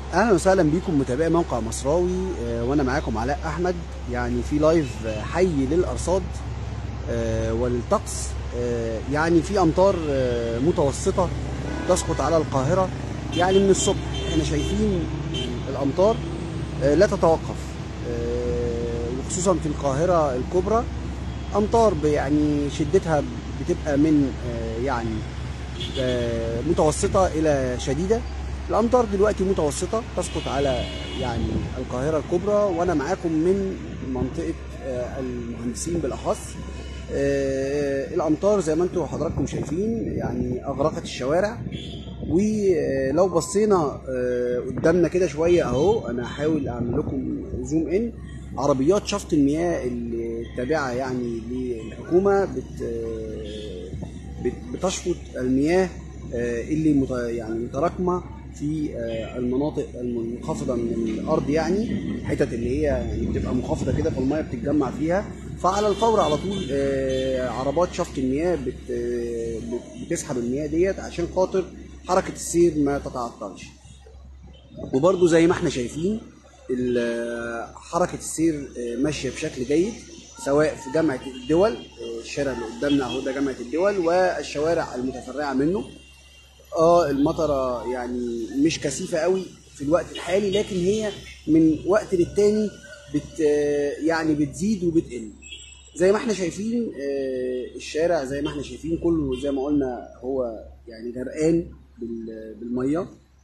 اهلا وسهلا بيكم متابعي موقع مصراوي آه، وانا معاكم علاء احمد يعني في لايف آه، حي للارصاد آه، والطقس آه، يعني في امطار آه، متوسطه تسقط على القاهره يعني من الصبح احنا شايفين الامطار آه، لا تتوقف آه، وخصوصا في القاهره الكبرى امطار ب- يعني شدتها بتبقى من آه، يعني آه، متوسطه الى شديده الامطار دلوقتي متوسطه تسقط على يعني القاهره الكبرى وانا معاكم من منطقه آه، المهندسين بالاخص آه، الامطار زي ما انتم حضراتكم شايفين يعني اغرقت الشوارع ولو بصينا آه، قدامنا كده شويه اهو انا هحاول اعمل لكم زوم ان عربيات شفط المياه اللي تابعه يعني للحكومه بت آه، بت- بتشفط المياه آه، اللي مت- يعني متراكمه في آه، المناطق المنخفضه من الارض يعني الحتت اللي هي يعني بتبقى منخفضه كده فالميه بتتجمع فيها فعلى الفور على طول آه، عربات شفط المياه بت- آه، بت- بتسحب المياه ديت عشان خاطر حركه السير ما تتعطلش وبرضو زي ما احنا شايفين ال- حركة السير آه، ماشية بشكل جيد سواء في جامعة الدول آه، الشارع اللي قدامنا اهو ده جامعة الدول والشوارع المتفرعة منه اه المطرة يعني مش كثيفة قوي في الوقت الحالي لكن هي من وقت للتاني بت آه، يعني بتزيد وبتقل زي ما احنا شايفين آه، الشارع زي ما احنا شايفين كله زي ما قلنا هو يعني غرقان بال- بالميه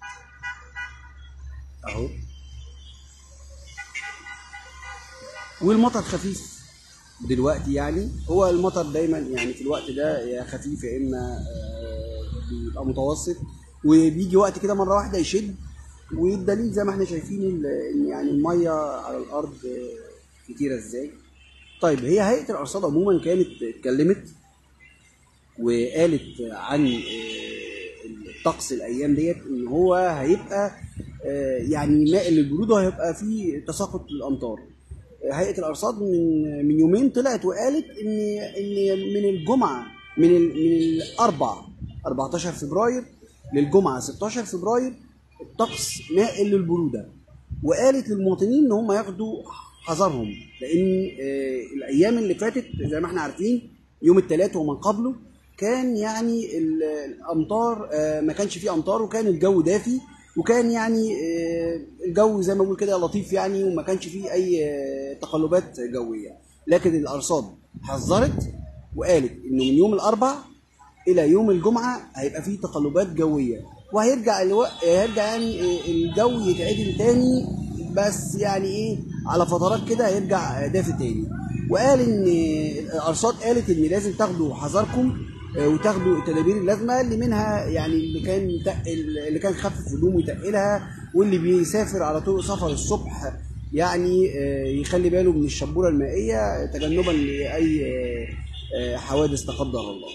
اهو والمطر خفيف دلوقتي يعني هو المطر دايما يعني في الوقت ده يا خفيف يا اما آه، بيبقى متوسط وبيجي وقت كده مره واحده يشد والدليل زي ما احنا شايفين ال- ان يعني الميه على الارض آه، كتيره ازاي طيب هي هيئه الارصاد عموما كانت اتكلمت وقالت عن آه، الطقس الايام ديت ان هو هيبقى آه، يعني مائل للبرود وهيبقى فيه تساقط للامطار آه، هيئه الارصاد من من يومين طلعت وقالت ان ان من الجمعه من ال- من الاربع 14 فبراير للجمعه 16 فبراير الطقس مائل للبروده وقالت للمواطنين ان هم ياخدوا حذرهم لان آه، الايام اللي فاتت زي ما احنا عارفين يوم الثلاث ومن قبله كان يعني ال- الامطار آه، ما كانش فيه امطار وكان الجو دافي وكان يعني آه، الجو زي ما بقول كده لطيف يعني وما كانش فيه اي آه، تقلبات جويه لكن الارصاد حذرت وقالت انه من يوم الاربع الى يوم الجمعه هيبقى فيه تقلبات جويه وهيرجع الو... هيرجع يعني آه، الجو يتعدل تاني بس يعني ايه على فترات كده هيرجع دافي تاني وقال ان الارصاد قالت ان لازم تاخدوا حذركم آه، وتاخدوا التدابير اللازمه اللي منها يعني اللي كان يتقل اللي كان خفف هدومه يتقلها واللي بيسافر على طرق سفر الصبح يعني آه، يخلي باله من الشبوره المائيه تجنبا لاي آه، آه، حوادث لا قدر الله.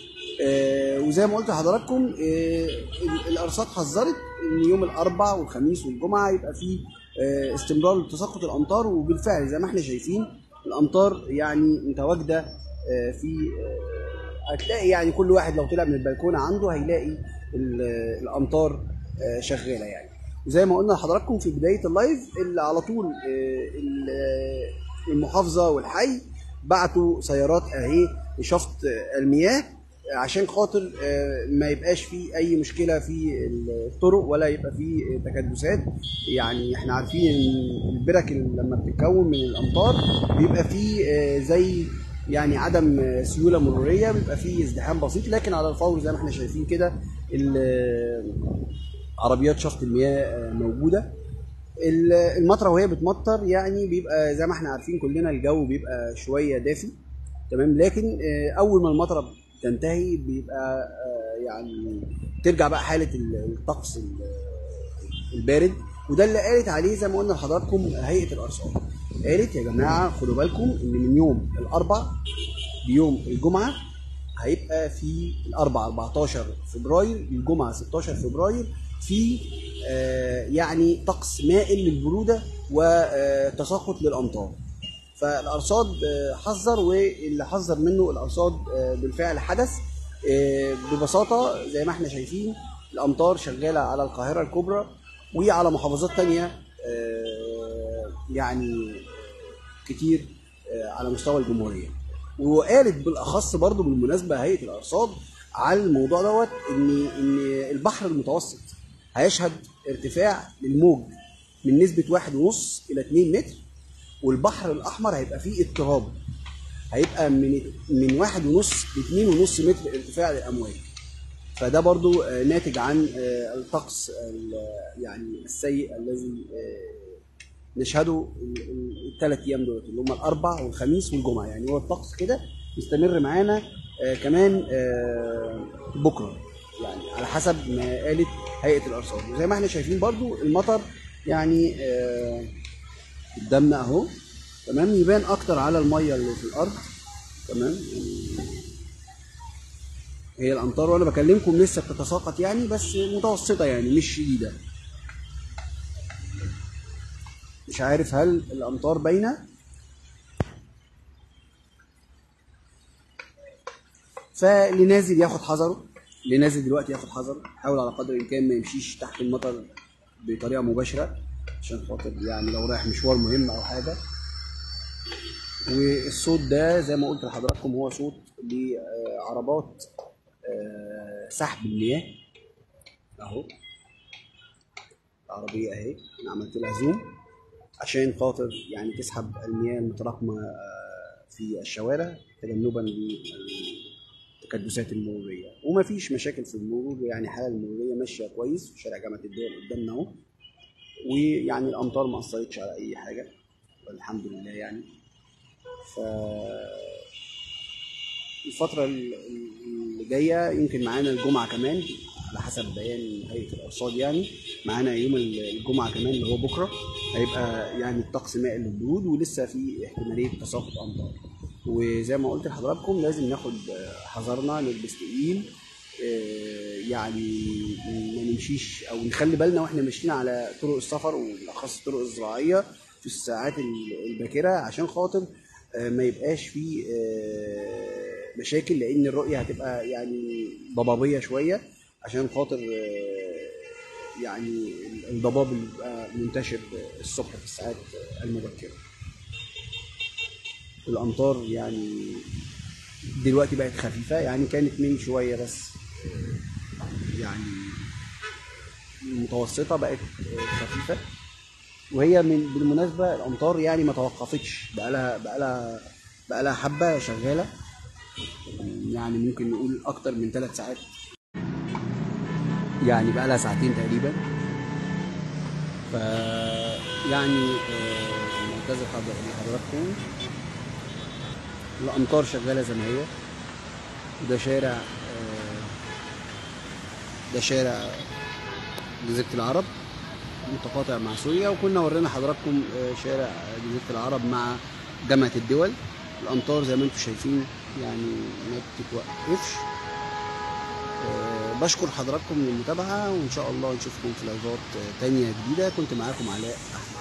آه، وزي ما قلت لحضراتكم آه، ال- الارصاد حذرت ان يوم الاربع والخميس والجمعه يبقى فيه آه، استمرار لتساقط الامطار وبالفعل زي ما احنا شايفين الامطار يعني متواجده آه، في آه، هتلاقي يعني كل واحد لو طلع من البلكونه عنده هيلاقي ال- الامطار آه، شغاله يعني وزي ما قلنا لحضراتكم في بدايه اللايف اللي على طول آه، ال- آه، المحافظه والحي بعتوا سيارات اهي لشفط آه، المياه عشان خاطر آه، ما يبقاش في اي مشكله في الطرق ولا يبقى في تكدسات يعني احنا عارفين ان البرك اللي لما بتتكون من الامطار بيبقى في آه، زي يعني عدم آه، سيوله مروريه بيبقى في ازدحام بسيط لكن على الفور زي ما احنا شايفين كده ال- عربيات شفط المياه آه، موجوده ال- المطره وهي بتمطر يعني بيبقى زي ما احنا عارفين كلنا الجو بيبقى شويه دافي تمام لكن آه، اول ما المطره تنتهي بيبقى آه، يعني ترجع بقى حاله ال- الطقس ال- البارد وده اللي قالت عليه زي ما قلنا لحضراتكم هيئه الارصاد قالت يا جماعه خدوا بالكم ان من يوم الاربع ليوم الجمعه هيبقى في الاربع 14 فبراير الجمعه 16 فبراير في آه، يعني طقس مائل للبروده وتساقط للامطار فالارصاد آه، حذر واللي حذر منه الارصاد آه، بالفعل حدث آه، ببساطه زي ما احنا شايفين الامطار شغاله على القاهره الكبرى وعلى محافظات تانية آه، يعني كتير آه، على مستوى الجمهوريه وقالت بالاخص برضو بالمناسبه هيئه الارصاد على الموضوع دوت ان ان البحر المتوسط هيشهد ارتفاع للموج من نسبه واحد ونص الى 2 متر والبحر الاحمر هيبقى فيه اضطراب هيبقى من من واحد ونص لاثنين ونص متر ارتفاع للامواج فده برضو آه، ناتج عن آه، الطقس ال- يعني السيء الذي آه، نشهده الثلاث ايام دول اللي هم الاربع والخميس والجمعه يعني هو الطقس كده مستمر معانا آه، كمان آه، بكره يعني على حسب ما قالت هيئه الارصاد وزي ما احنا شايفين برضو المطر يعني آه، قدامنا اهو تمام يبان اكتر على الميه اللي في الارض تمام يعني هي الامطار وانا بكلمكم لسه بتتساقط يعني بس متوسطه يعني مش شديده مش عارف هل الامطار باينه فاللي نازل ياخد حذره اللي نازل دلوقتي ياخد حذره حاول على قدر الامكان ما يمشيش تحت المطر بطريقه مباشره عشان خاطر يعني لو رايح مشوار مهم او حاجه والصوت ده زي ما قلت لحضراتكم هو صوت لعربات آه، سحب المياه اهو العربيه اهي انا عملت لها زوم عشان خاطر يعني تسحب المياه المتراكمه آه، في الشوارع تجنبا للتكدسات المروريه ومفيش مشاكل في المرور يعني حاله المروريه ماشيه كويس في شارع جامعه الدول قدامنا اهو ويعني الامطار ما اثرتش على اي حاجه والحمد لله يعني ف الفترة ال- اللي جاية يمكن معانا الجمعة كمان على حسب بيان هيئة الأرصاد يعني معانا يوم الجمعة كمان اللي هو بكرة هيبقى يعني الطقس مائل للبرود ولسه في احتمالية تساقط أمطار وزي ما قلت لحضراتكم لازم ناخد حذرنا نلبس تقيل آه، يعني ما نمشيش او نخلي بالنا واحنا ماشيين على طرق السفر وبالاخص الطرق الزراعيه في الساعات الباكره عشان خاطر آه، ما يبقاش في آه، مشاكل لان الرؤيه هتبقى يعني ضبابيه شويه عشان خاطر آه، يعني الضباب اللي بيبقى منتشر الصبح في الساعات المبكره الامطار يعني دلوقتي بقت خفيفه يعني كانت من شويه بس آه، يعني متوسطه بقت آه، خفيفه وهي من بالمناسبه الامطار يعني ما توقفتش بقالها بقالها بقالها حبه شغاله يعني ممكن نقول اكتر من ثلاث ساعات يعني بقالها ساعتين تقريبا ف يعني آه، معتذر حضر- لحضراتكم الامطار شغاله زي ما هي وده شارع آه، ده شارع جزيره العرب متقاطع مع سوريا وكنا ورينا حضراتكم آه، شارع جزيره العرب مع جامعه الدول الامطار زي ما انتم شايفين يعني ما بتتوقفش آه، بشكر حضراتكم للمتابعه وان شاء الله نشوفكم في لايفات آه، تانية جديده كنت معاكم علاء احمد